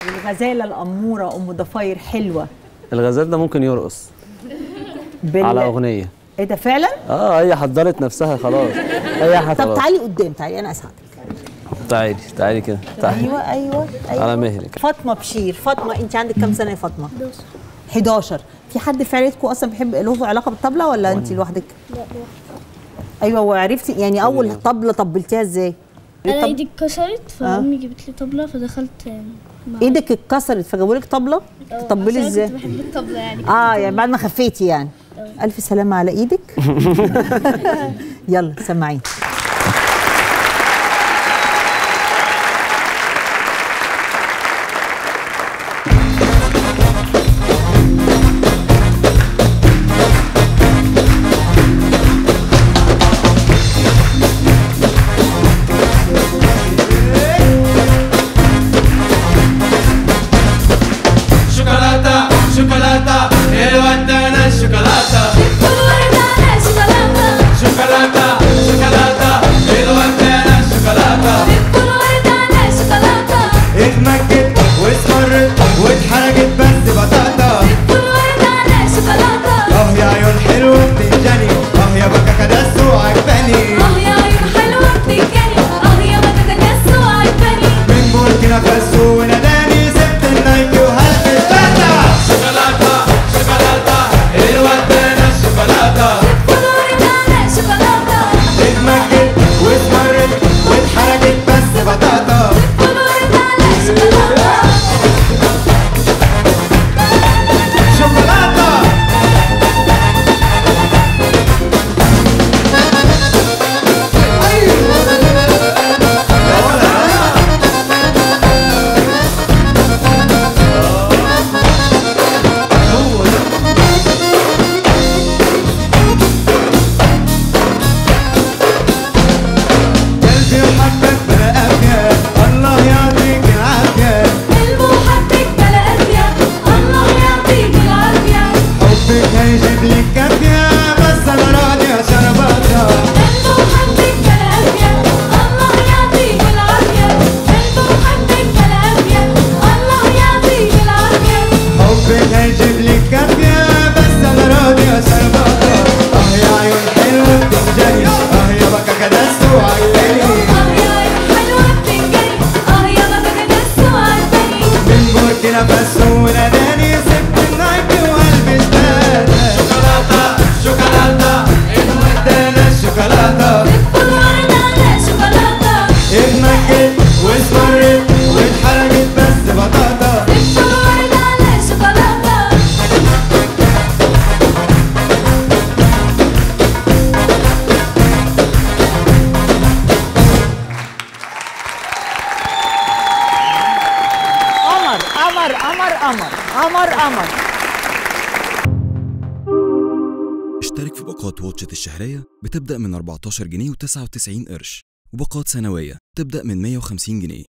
الغزاله الاموره ام ضفاير حلوه الغزال ده ممكن يرقص بال... على اغنيه ايه ده فعلا اه هي حضرت نفسها خلاص هي طب حضرت تعالي قدام تعالي انا اساعدك تعالي تعالي كده تعالي ايوه ايوه ايوه على مهلك فاطمه بشير فاطمه انت عندك كام سنه يا فاطمه 11 في حد في عيلتكم اصلا بيحب له علاقه بالطبله ولا انت لوحدك لا ايوه وعرفتي يعني اول طبله طبلتيها ازاي انا طب- ايدي اتكسرت فامي جابت لي طبله فدخلت مع ايدك اتكسرت فجابوا لك طبله آه، تطبلي عشان أنا ازاي كنت بحب الطبله يعني اه يعني بعد ما خفيتي يعني الف سلامه على ايدك يلا سمعيني شوكولاتة شوكولاتة الودانة شوكولاتة شوكولاتة شوكولاتة الودانة شوكولاتة اتمكت واسمرت واتحرجت بس بطاطا اه يا عيون حلوة بتنجني اه يا بكا كدس وعجباني من بوركينا فاسو وناداني سبت النايكي وهلبس باتا شوكولاتة شوكولاتة الودانة شوكولاتة اتمكت واسمرت واتحرجت بس بطاطا شوكولاتة قلبي وحبك بلا أبيض الله يعطيك العافية حبك هيجيب لك كافية بس أنا راضي شرباتها حبك هيجيب لك كافية بس أنا راضي شرباتها آه يا عيون حلوة بتنجني آه يا بكا كدس وعجباني من بوركينا فاسو وناداني سبت النايكي وهلبس باتا شوكولاتة شوكولاتة ودانا الشوكولاتة اتمكت واسمرت واتحرجت بس بطاطا قمر قمر قمر قمر قمر قمر اشترك في باقات واتشت الشهرية بتبدأ من 14 جنيه و99 قرش وباقات سنوية تبدأ من 150 جنيه